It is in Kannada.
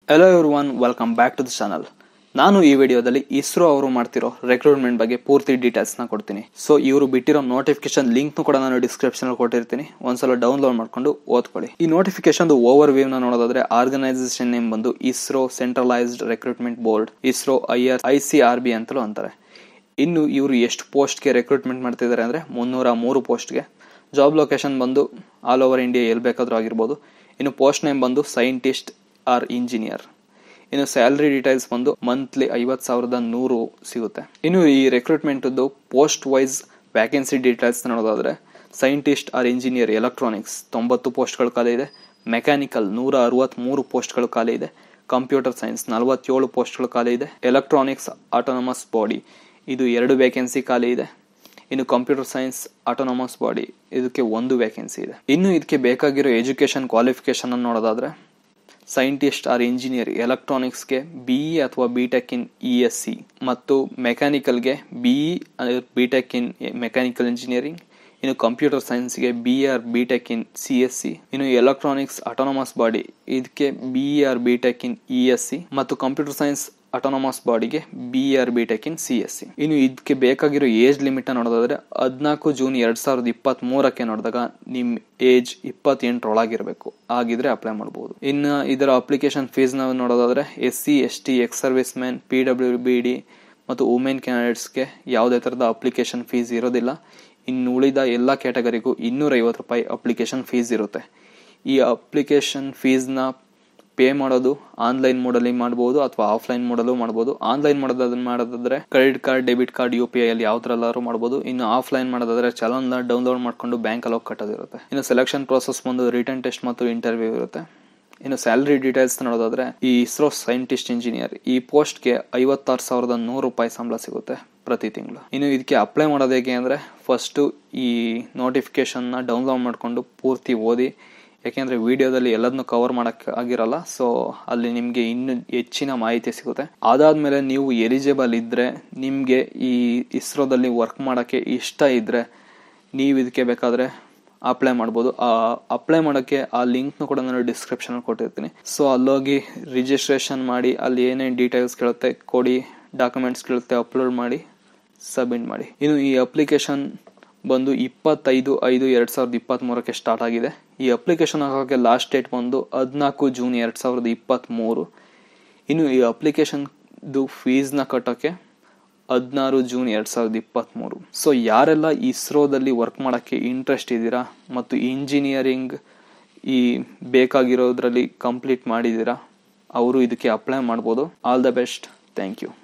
hello everyone welcome back to the channel ನಾನು ಈ ವಿಡಿಯೋದಲ್ಲಿ ಇಸ್ರೋ ಅವರು ಮಾಡ್ತಿರೋ ರೆಕ್ರೂಟ್ಮೆಂಟ್ ಬಗ್ಗೆ ಪೂರ್ತಿ ಡೀಟೇಲ್ಸ್ ನ ಕೊಡ್ತೀನಿ ಸೊ ಇವರು ಬಿಟ್ಟಿರೋ ನೋಟಿಫಿಕೇಶನ್ ಲಿಂಕ್ ಕೂಡ ನಾನು ಡಿಸ್ಕ್ರಿಪ್ಷನ್ ಅಲ್ಲಿ ಕೊಟ್ಟಿರ್ತೀನಿ ಒಂದ್ಸಲ ಡೌನ್ಲೋಡ್ ಮಾಡ್ಕೊಂಡು ಓದ್ಕೊಳ್ಳಿ ಈ ನೋಟಿಫಿಕೇಶನ್ ಓವರ್ ವ್ಯೂ ನ ನೋಡೋದಾದ್ರೆ ಆರ್ಗನೈಸೇಷನ್ ನೇಮ್ ಬಂದು ISRO centralised recruitment board ISRO I R I C R B ಅಂತಲೂ ಅಂತಾರೆ ಇನ್ನು ಇವರು ಎಷ್ಟು ಪೋಸ್ಟ್ಗೆ ರೆಕ್ರೂಟ್ಮೆಂಟ್ ಮಾಡ್ತಿದ್ದಾರೆ ಅಂದರೆ ಮುನ್ನೂರ ಮೂರು ಪೋಸ್ಟ್ಗೆ ಜಾಬ್ ಲೊಕೇಶನ್ ಬಂದು ಆಲ್ ಓವರ್ ಇಂಡಿಯಾ ಎಲ್ಲಿ ಬೇಕಾದರೂ ಆಗಿರ್ಬೋದು ಇನ್ನು ಪೋಸ್ಟ್ ನೇಮ್ ಬಂದು ಸೈಂಟಿಸ್ಟ್ ಆರ್ ಇಂಜಿನಿಯರ್ ಇನ್ನು ಸ್ಯಾಲರಿ ಡೀಟೇಲ್ಸ್ ಬಂದು ಮಂತ್ಲಿ ಐವತ್ತು ಸಾವಿರದ ನೂರು ಸಿಗುತ್ತೆ ಇನ್ನು ಈ recruitment post wise vacancy details ನೋಡೋದಾದ್ರೆ ಸೈಂಟಿಸ್ಟ್ ಆರ್ ಇಂಜಿನಿಯರ್ ಎಲೆಕ್ಟ್ರಾನಿಕ್ಸ್ ತೊಂಬತ್ತು ಪೋಸ್ಟ್ಗಳು ಖಾಲಿ ಇದೆ ಮೆಕ್ಯಾನಿಕಲ್ ನೂರ ಅರವತ್ತ್ಮೂರು ಪೋಸ್ಟ್ಗಳು ಖಾಲಿ ಇದೆ ಕಂಪ್ಯೂಟರ್ ಸೈನ್ಸ್ ನಲವತ್ತೇಳು ಪೋಸ್ಟ್ಗಳು ಖಾಲಿ ಇದೆ ಎಲೆಕ್ಟ್ರಾನಿಕ್ಸ್ ಆಟೋನಮಸ್ ಬಾಡಿ ಇದು ಎರಡು ವೇಕೆನ್ಸಿ ಖಾಲಿ ಇದೆ ಇನ್ನು ಕಂಪ್ಯೂಟರ್ ಸೈನ್ಸ್ ಆಟೋನಮಸ್ ಬಾಡಿ ಇದಕ್ಕೆ ಒಂದು ವೇಕೆನ್ಸಿ ಇದೆ ಇನ್ನು ಇದಕ್ಕೆ ಬೇಕಾಗಿರೋ ಎಜುಕೇಶನ್ ಕ್ವಾಲಿಫಿಕೇಶನ್ ಅನ್ನು ನೋಡೋದಾದ್ರೆ ಸೈಂಟಿಸ್ಟ್ ಆರ್ ಇಂಜಿನಿಯರ್ ಎಲೆಕ್ಟ್ರಾನಿಕ್ಸ್ಗೆ ಬಿಇ ಅಥವಾ BTech in E S C ಮತ್ತು ಮೆಕ್ಯಾನಿಕಲ್ಗೆ BE BTech in mechanical engineering ಇನ್ನು ಕಂಪ್ಯೂಟರ್ ಸೈನ್ಸ್ಗೆ B or BTech in C S C ಇನ್ನು ಎಲೆಕ್ಟ್ರಾನಿಕ್ಸ್ ಆಟೋನಮಸ್ ಬಾಡಿ ಇದಕ್ಕೆ B or BTech in E S C ಮತ್ತು ಕಂಪ್ಯೂಟರ್ ಸೈನ್ಸ್ ಆಟೋನಮಸ್ ಬಾಡಿಗೆ B or BTech in C S C ಇನ್ನು ಇದಕ್ಕೆ ಬೇಕಾಗಿರೋ ಏಜ್ ಲಿಮಿಟ್ ನೋಡೋದಾದ್ರೆ ಹದಿನಾಲ್ಕು ಜೂನ್ ಎರಡ್ ಸಾವಿರದ ಇಪ್ಪತ್ತ್ ಮೂರಕ್ಕೆ ನೋಡಿದಾಗ ನಿಮ್ ಏಜ್ ಇಪ್ಪತ್ತೆಂಟರೊಳಗಿರಬೇಕು ಆಗಿದ್ರೆ ಅಪ್ಲೈ ಮಾಡಬಹುದು ಇನ್ನು ಇದರ ಅಪ್ಲಿಕೇಶನ್ ಫೀಸ್ ನಾವು ನೋಡೋದಾದ್ರೆ S C S T ex serviceman P W B D ಮತ್ತು ವುಮೆನ್ ಕ್ಯಾಂಡಿಡೇಟ್ಸ್ಗೆ ಯಾವುದೇ ಥರದ ಅಪ್ಲಿಕೇಶನ್ ಫೀಸ್ ಇರೋದಿಲ್ಲ ಇನ್ನು ಉಳಿದ ಎಲ್ಲ ಕ್ಯಾಟಗರಿಗೂ ಇನ್ನೂರ ಐವತ್ತು ರೂಪಾಯಿ ಅಪ್ಲಿಕೇಶನ್ ಫೀಸ್ ಇರುತ್ತೆ ಈ ಅಪ್ಲಿಕೇಶನ್ ಫೀಸ್ನ ಪೇ ಮಾಡೋದು ಆನ್ಲೈನ್ ಮೋಡಲ್ಲಿ ಮಾಡಬಹುದು ಅಥವಾ ಆಫ್ಲೈನ್ ಮೋಡಲ್ಲೂ ಮಾಡಬಹುದು ಆನ್ಲೈನ್ ಮಾಡೋದನ್ನ ಮಾಡೋದಾದ್ರೆ credit card debit card U P I ಅಲ್ಲಿ ಯಾವ ತರ ಎಲ್ಲಾದ್ರೂ ಮಾಡಬಹುದು ಇನ್ನು ಆಫ್ಲೈನ್ ಮಾಡೋದಾದ್ರೆ ಚಲನ್ನ ಡೌನ್ಲೋಡ್ ಮಾಡ್ಕೊಂಡು ಬ್ಯಾಂಕ್ ಅಲ್ಲಿ ಹೋಗಿ ಕಟ್ಟೋದಿರುತ್ತೆ ಇನ್ನು ಸೆಲೆಕ್ಷನ್ ಪ್ರೋಸೆಸ್ ಬಂದು ರಿಟರ್ನ್ ಟೆಸ್ಟ್ ಮತ್ತು ಇಂಟರ್ವ್ಯೂ ಇರುತ್ತೆ ಇನ್ನು ಸ್ಯಾಲರಿ ಡೀಟೇಲ್ಸ್ ನೋಡೋದಾದ್ರೆ ಈ ಇಸ್ರೋ ಸೈಂಟಿಸ್ಟ್ ಇಂಜಿನಿಯರ್ ಈ ಪೋಸ್ಟ್ಗೆ ಐವತ್ತಾರು ಸಾವಿರದ ನೂರು ರೂಪಾಯಿ ಸಂಬಳ ಸಿಗುತ್ತೆ ಪ್ರತಿ ತಿಂಗಳು ಇನ್ನು ಇದಕ್ಕೆ ಅಪ್ಲೈ ಮಾಡೋದು ಹೇಗೆ ಅಂದ್ರೆ ಫಸ್ಟ್ ಈ ನೋಟಿಫಿಕೇಶನ್ ನ ಡೌನ್ಲೋಡ್ ಮಾಡ್ಕೊಂಡು ಪೂರ್ತಿ ಓದಿ ಯಾಕೆಂದ್ರೆ ವಿಡಿಯೋದಲ್ಲಿ ಎಲ್ಲದನ್ನು ಕವರ್ ಮಾಡಕ್ ಆಗಿರಲ್ಲ ಸೊ ಅಲ್ಲಿ ನಿಮ್ಗೆ ಇನ್ನು ಹೆಚ್ಚಿನ ಮಾಹಿತಿ ಸಿಗುತ್ತೆ ಅದಾದ್ಮೇಲೆ ನೀವು ಎಲಿಜಿಬಲ್ ಇದ್ರೆ ನಿಮ್ಗೆ ಈ ಇಸ್ರೋದಲ್ಲಿ ವರ್ಕ್ ಮಾಡಕ್ಕೆ ಇಷ್ಟ ಇದ್ರೆ ನೀವು ಇದಕ್ಕೆ ಬೇಕಾದ್ರೆ ಅಪ್ಲೈ ಮಾಡ್ಬೋದು ಆ ಅಪ್ಲೈ ಮಾಡೋಕ್ಕೆ ಆ ಲಿಂಕ್ನು ಕೂಡ ನಾನು ಡಿಸ್ಕ್ರಿಪ್ಷನ್ ಕೊಟ್ಟಿರ್ತೀನಿ ಸೊ ಅಲ್ಲೋಗಿ ರಿಜಿಸ್ಟ್ರೇಷನ್ ಮಾಡಿ ಅಲ್ಲಿ ಏನೇನು ಡೀಟೇಲ್ಸ್ ಕೇಳುತ್ತೆ ಕೊಡಿ ಡಾಕ್ಯುಮೆಂಟ್ಸ್ ಕೇಳುತ್ತೆ ಅಪ್ಲೋಡ್ ಮಾಡಿ ಸಬ್ಮಿಟ್ ಮಾಡಿ ಇನ್ನು ಈ ಅಪ್ಲಿಕೇಶನ್ ಬಂದು ಇಪ್ಪತ್ತೈದು ಐದು ಎರಡ್ ಸಾವಿರದ ಇಪ್ಪತ್ತ್ ಮೂರಕ್ಕೆ ಸ್ಟಾರ್ಟ್ ಆಗಿದೆ ಈ ಅಪ್ಲಿಕೇಶನ್ ಹಾಕೋಕ್ಕೆ ಲಾಸ್ಟ್ ಡೇಟ್ ಬಂದು ಹದಿನಾಲ್ಕು ಜೂನ್ ಎರಡ್ ಸಾವಿರದ ಇಪ್ಪತ್ತ್ ಮೂರು ಇನ್ನು ಈ ಅಪ್ಲಿಕೇಶನ್ದು ಫೀಸ್ನ ಕಟ್ಟೋಕ್ಕೆ ಹದಿನಾರು ಜೂನ್ ಎರಡ್ ಸಾವಿರದ ಇಪ್ಪತ್ತ್ ಮೂರು ಸೊ ಯಾರೆಲ್ಲ ಇಸ್ರೋದಲ್ಲಿ ವರ್ಕ್ ಮಾಡೋಕ್ಕೆ ಇಂಟ್ರೆಸ್ಟ್ ಇದ್ದೀರಾ ಮತ್ತು ಇಂಜಿನಿಯರಿಂಗ್ ಈ ಬೇಕಾಗಿರೋದ್ರಲ್ಲಿ ಕಂಪ್ಲೀಟ್ ಮಾಡಿದ್ದೀರಾ ಅವರು ಇದಕ್ಕೆ ಅಪ್ಲೈ ಮಾಡ್ಬೋದು all the best thank you